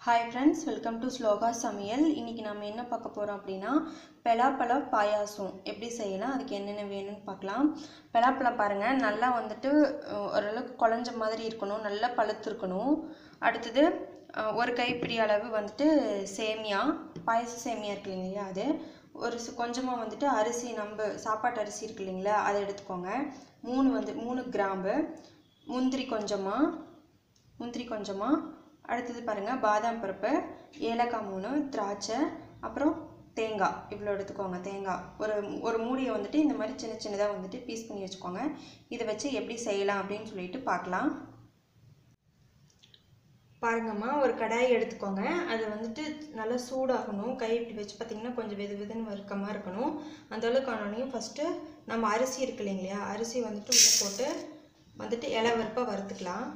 hi friends welcome to Sloka சமையல் இன்றைக்கி நம்ம என்ன பார்க்க போகிறோம் அப்படின்னா பலாப்பழ பாயாசம் எப்படி செய்யலாம் அதுக்கு என்னென்ன வேணும்னு பார்க்கலாம் பலாப்பழம் பாருங்கள் நல்லா வந்துட்டு அஹ், ஓரளவுக்கு குழஞ்ச மாதிரி இருக்கணும் நல்லா பழுத்து இருக்கணும் அடுத்தது அஹ், ஒரு கைப்பிடி அளவு வந்துட்டு சேமியா பாயச சேமியா இருக்கு இல்லைங்களா அது ஒரு சி- கொஞ்சமாக வந்துட்டு அரிசி நம்ம சாப்பாட்டு அரிசி இருக்கு இல்லைங்களா அதை எடுத்துக்கோங்க மூணு வந்து மூணு கிராம்பு முந்திரி கொஞ்சமாக முந்திரி கொஞ்சமாக அடுத்தது பாருங்கள் பாதாம் பருப்பு ஏலக்காய் மூணு திராட்சை அப்புறம் தேங்காய் இவ்வளோ எடுத்துக்கோங்க தேங்காய் ஒரு ஒரு மூடியை வந்துட்டு இந்த மாதிரி சின்ன சின்னதாக வந்துட்டு பீஸ் பண்ணி வச்சுக்கோங்க இதை வச்சு எப்படி செய்யலாம் அப்படின்னு சொல்லிட்டு பார்க்கலாம் பாருங்கம்மா ஒரு கடாய் எடுத்துக்கோங்க அது வந்துட்டு நல்லா சூடாகணும் கை இப்படி வச்சு பார்த்தீங்கன்னா கொஞ்சம் வெது வெதுன்னு வறுக்க மாதிரி இருக்கணும் அந்த அளவுக்கு ஆனோடனையும் ஃபஸ்ட்டு நம்ம அரிசி இருக்கு இல்லைங்களா அரிசி வந்துட்டு உள்ளே போட்டு வந்துட்டு இலை வறுப்பாக வறுத்துக்கலாம்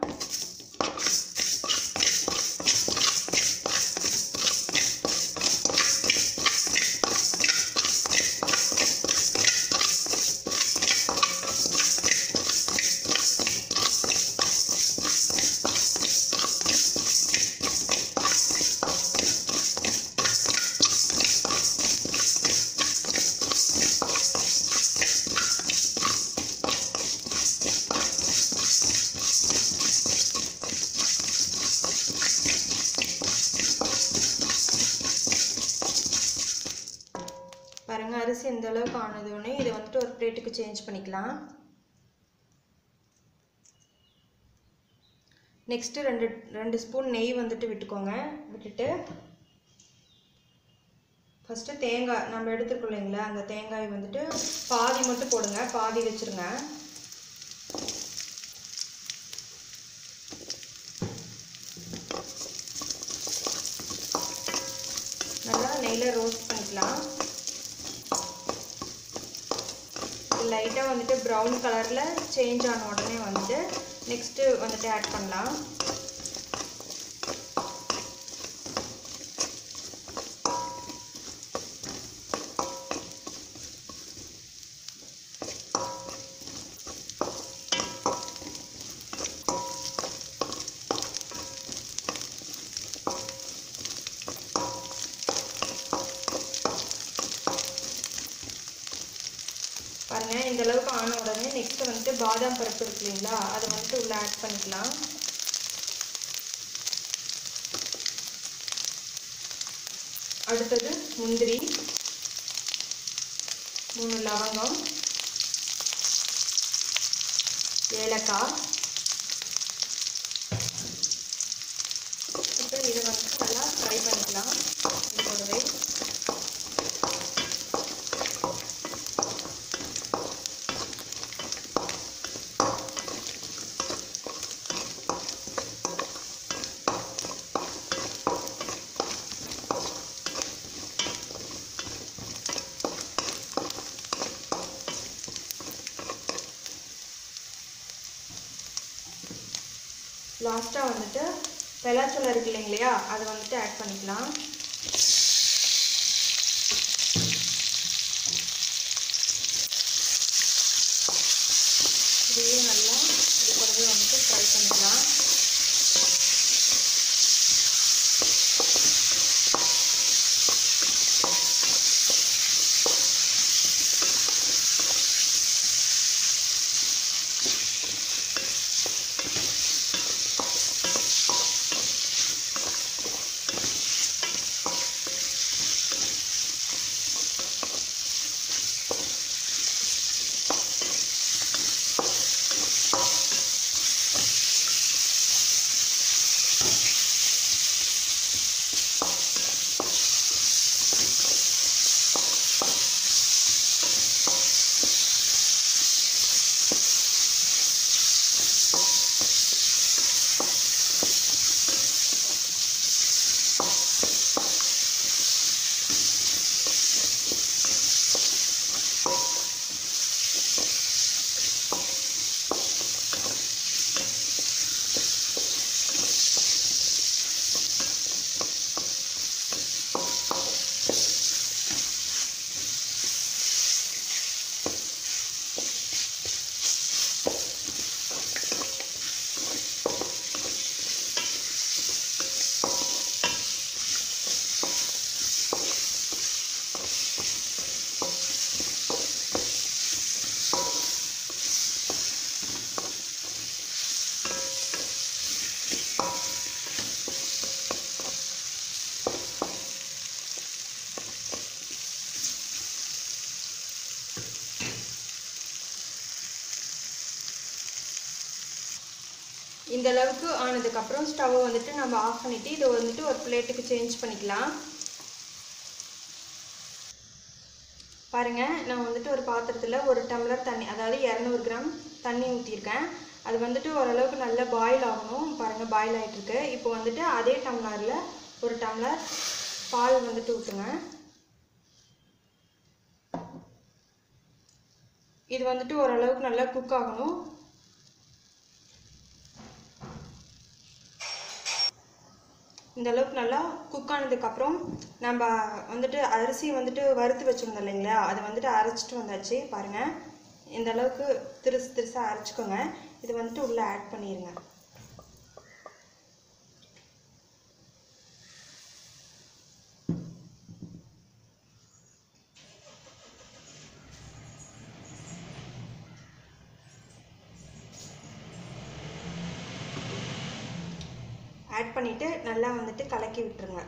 பாருங்க அரிசி இந்த அளவுக்கு ஆனதுன்னே இதை வந்துட்டு ஒரு பிளேட்டுக்கு சேஞ்ச் பண்ணிக்கலாம் நெக்ஸ்ட்டு ரெண்டு ரெண்டு ஸ்பூன் நெய் வந்துட்டு விட்டுக்கோங்க விட்டுட்டு ஃபஸ்ட்டு தேங்காய் நம்ம எடுத்துருக்கோம் இல்லைங்களா அந்த தேங்காய் வந்துட்டு பாதி மட்டும் போடுங்க பாதி வச்சுருங்க நல்லா நெய்யில் ரோஸ்ட் பண்ணிக்கலாம் லைட்டாக வந்துட்டு ப்ரௌன் கலரில் சேஞ்ச் ஆன உடனே வந்துட்டு நெக்ஸ்ட்டு வந்துட்டு ஆட் பண்ணலாம் பாருங்க இந்த அளவுக்கு ஆன உடனே நெக்ஸ்ட் வந்துட்டு பாதாம் பருப்பு இருக்கு இல்லைங்களா அதை வந்துட்டு உள்ள ஆட் பண்ணிக்கலாம் அடுத்தது முந்திரி மூணு லவங்கம் ஏலக்காய் இப்போ இதை வந்துட்டு நல்லா ஃப்ரை பண்ணிக்கலாம் இது கூடவே லாஸ்ட்டாக வந்துட்டு பெலாச்சோளம் இருக்கு இல்லைங்களா அதை வந்துட்டு ஆட் பண்ணிக்கலாம் இதையும் நல்லா இது கூடவே வந்துட்டு ஃப்ரை பண்ணிக்கலாம் இந்த அளவுக்கு ஆனதுக்கப்புறம் ஸ்டவ்வை வந்துட்டு நம்ம ஆஃப் பண்ணிவிட்டு இதை வந்துட்டு ஒரு பிளேட்டுக்கு சேஞ்ச் பண்ணிக்கலாம் பாருங்க நான் வந்துட்டு ஒரு பாத்திரத்தில் ஒரு டம்ளர் தண்ணி அதாவது இரநூறு கிராம் தண்ணி ஊற்றிருக்கேன் அது வந்துட்டு ஓரளவுக்கு நல்லா பாயில் ஆகணும் பாருங்கள் பாயில் ஆகிட்டுருக்கு இப்போ வந்துட்டு அதே டம்ளரில் ஒரு டம்ளர் பால் வந்துட்டு ஊற்றுங்க இது வந்துட்டு ஓரளவுக்கு நல்லா குக் ஆகணும் இந்த அளவுக்கு நல்லா குக் ஆனதுக்கப்புறம் நம்ம வந்துட்டு அரிசி வந்துட்டு வறுத்து வச்சுருந்தோம் இல்லைங்களா அதை வந்துட்டு அரைச்சிட்டு வந்தாச்சு பாருங்கள் இந்த அளவுக்கு திருசு திருசாக அரைச்சிக்கோங்க இது வந்துட்டு உள்ளே ஆட் பண்ணிடுங்க ஆட் பண்ணிவிட்டு நல்லா வந்துட்டு கலக்கி விட்டுருங்க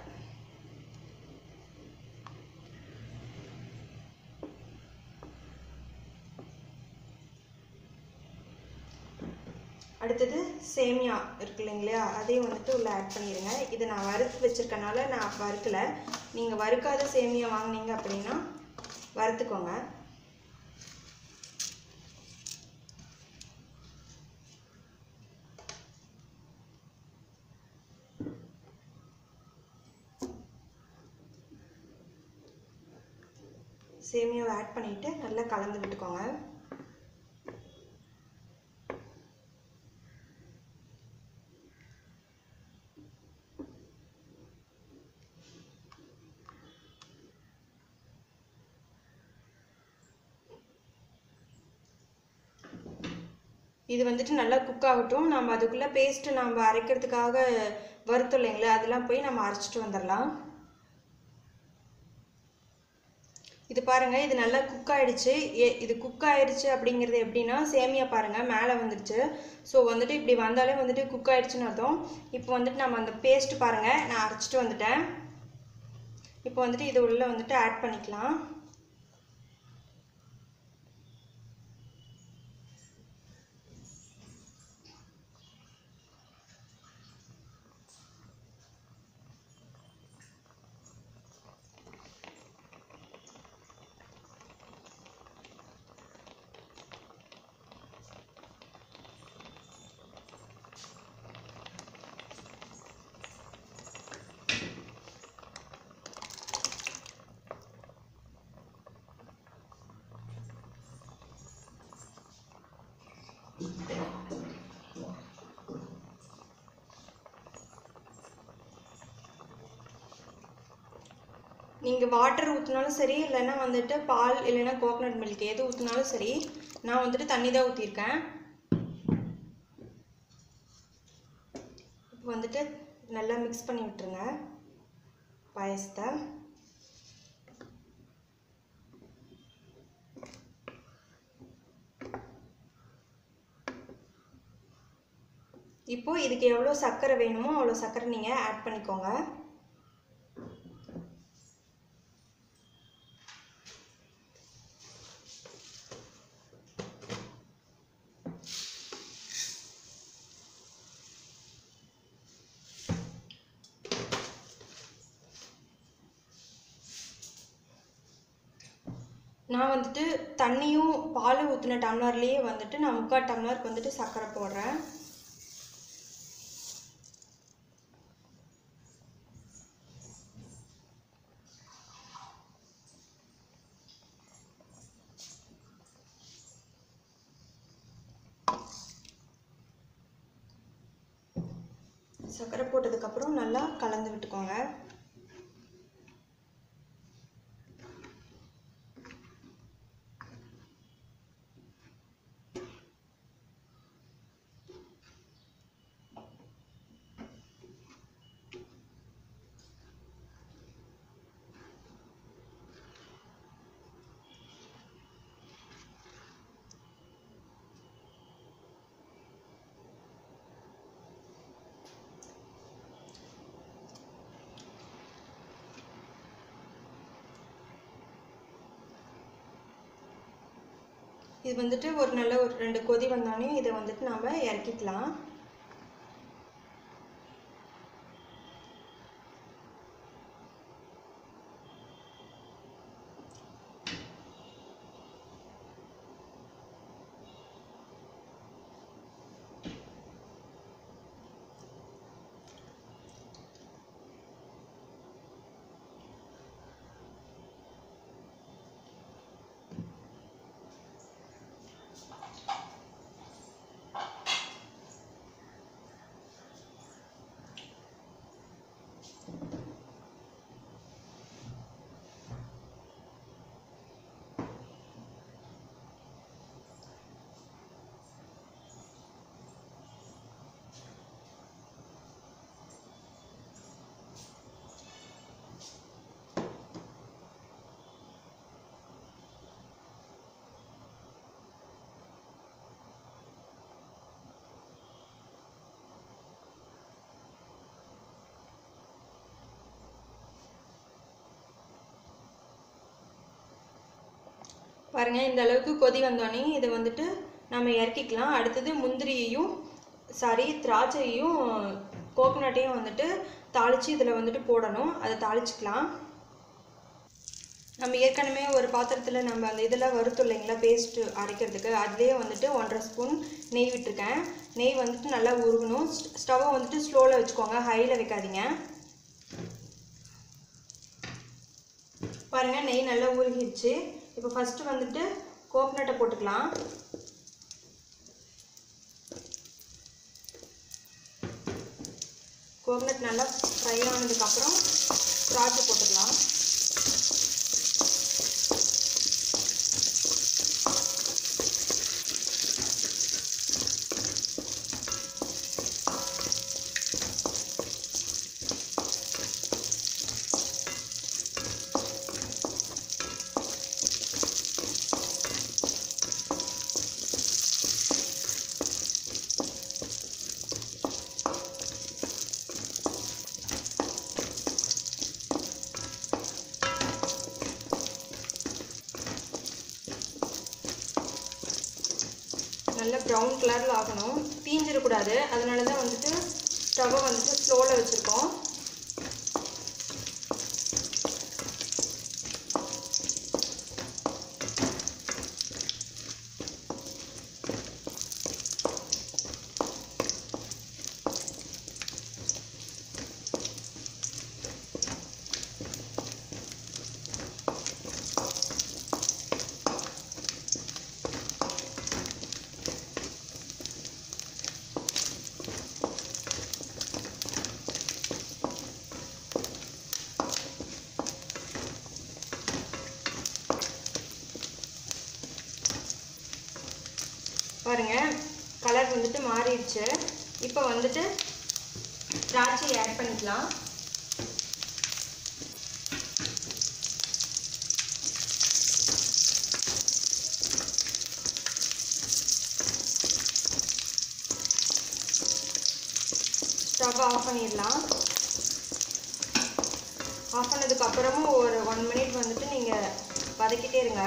அடுத்தது சேமியா இருக்கு இல்லைங்களா அதையும் வந்துட்டு உள்ளே ஆட் பண்ணிடுங்க இது நான் வறுத்து வச்சுருக்கனால நான் வறுக்கலை நீங்கள் வறுக்காத சேமியா வாங்குனீங்க அப்படின்னா வறுத்துக்கோங்க சேமியாவை ஆட் பண்ணிவிட்டு நல்லா கலந்து விட்டுக்கோங்க இது வந்துட்டு நல்லா குக் ஆகட்டும் நம்ம அதுக்குள்ளே பேஸ்ட்டு நம்ம அரைக்கிறதுக்காக வறுத்தோம் இல்லைங்களா அதெல்லாம் போய் நம்ம அரைச்சிட்டு வந்துடலாம் இது பாருங்க இது நல்லா குக் ஆயிடுச்சு ஏ இது குக் ஆயிடுச்சு அப்படிங்கிறது எப்படின்னா சேமியா பாருங்க மேலே வந்துடுச்சு ஸோ வந்துட்டு இப்படி வந்தாலே வந்துட்டு குக் ஆயிடுச்சுன்னு அர்த்தம் இப்போ வந்துட்டு நம்ம அந்த பேஸ்ட் பாருங்க நான் அரைச்சிட்டு வந்துட்டேன் இப்போ வந்துட்டு இது உள்ள வந்துட்டு ஆட் பண்ணிக்கலாம் நீங்கள் வாட்டர் ஊற்றினாலும் சரி இல்லைன்னா வந்துட்டு பால் இல்லைன்னா கோகனட் மில்க் எது ஊற்றினாலும் சரி நான் வந்துட்டு தண்ணி தான் ஊற்றிருக்கேன் இப்போ வந்துட்டு நல்லா மிக்ஸ் பண்ணி விட்டுருங்க பாயசத்தை இப்போ இதுக்கு எவ்வளோ சர்க்கரை வேணுமோ அவ்வளோ சர்க்கரை நீங்கள் ஆட் பண்ணிக்கோங்க நான் வந்துட்டு தண்ணியும் பால் ஊற்றின டம்ளர்லேயே வந்துட்டு நான் முக்கால் டம்ளருக்கு வந்துட்டு சர்க்கரை போடுறேன் சர்க்கரை போட்டதுக்கப்புறம் நல்லா கலந்து விட்டுக்கோங்க இது வந்துட்டு ஒரு நல்ல ஒரு ரெண்டு கொதி வந்தோடனே இதை வந்துட்டு நாம் இறக்கிக்கலாம் பாருங்கள் இந்த அளவுக்கு கொதி வந்தோடனே இதை வந்துட்டு நம்ம இறக்கிக்கலாம் அடுத்தது முந்திரியையும் சாரி திராட்சையும் கோகனட்டையும் வந்துட்டு தாளித்து இதில் வந்துட்டு போடணும் அதை தாளிச்சுக்கலாம் நம்ம ஏற்கனவே ஒரு பாத்திரத்தில் நம்ம அந்த இதெல்லாம் வறுத்தோம் இல்லைங்களா பேஸ்ட்டு அரைக்கிறதுக்கு அதுலேயே வந்துட்டு ஒன்றரை ஸ்பூன் நெய் விட்டுருக்கேன் நெய் வந்துட்டு நல்லா உருகணும் ஸ்டவ்வை வந்துட்டு ஸ்லோவில் வச்சுக்கோங்க ஹையில் வைக்காதீங்க பாருங்கள் நெய் நல்லா உருகிடுச்சு இப்போ ஃபஸ்ட்டு வந்துட்டு கோகனட்டை போட்டுக்கலாம் கோகனட் நல்லா ஃப்ரை ஆனதுக்கப்புறம் திராட்சை போட்டுக்கலாம் நல்ல ப்ரௌன் கலரில் ஆகணும் தீஞ்சிடக்கூடாது அதனால தான் வந்துட்டு ஸ்டவ்வை வந்துட்டு ஸ்லோவில் வச்சுருக்கோம் பாருங்க கலர் வந்துட்டு மாறிடுச்சு இப்போ வந்துட்டு திராட்சை ஆட் பண்ணிக்கலாம் ஸ்டவ் ஆஃப் பண்ணிடலாம் ஆஃப் பண்ணதுக்கு அப்புறமும் ஒரு ஒன் மினிட் வந்துட்டு நீங்கள் வதக்கிட்டே இருங்க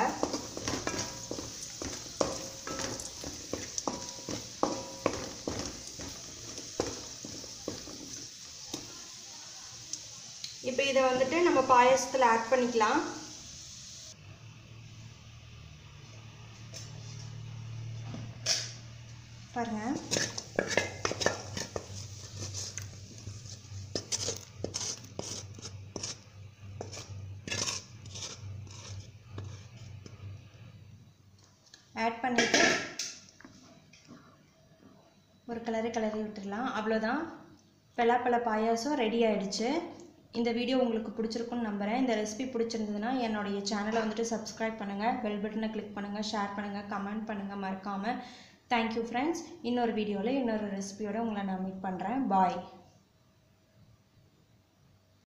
இப்போ இதை வந்துட்டு நம்ம பாயாசத்தில் ஆட் பண்ணிக்கலாம் பாருங்க ஆட் பண்ணிட்டு ஒரு கலரு கலரி விட்டுடலாம் அவ்வளோதான் பலாப்பழ பாயாசம் ரெடி ஆயிடுச்சு இந்த வீடியோ உங்களுக்கு பிடிச்சிருக்குன்னு நம்புகிறேன் இந்த ரெசிபி பிடிச்சிருந்ததுன்னா என்னுடைய சேனலை வந்துட்டு சப்ஸ்கிரைப் பண்ணுங்கள் பெல் பட்டனை கிளிக் பண்ணுங்கள் ஷேர் பண்ணுங்கள் கமெண்ட் பண்ணுங்கள் மறக்காமல் தேங்க்யூ ஃப்ரெண்ட்ஸ் இன்னொரு வீடியோவில் இன்னொரு ரெசிபியோட உங்களை நான் மீட் பண்ணுறேன் பாய்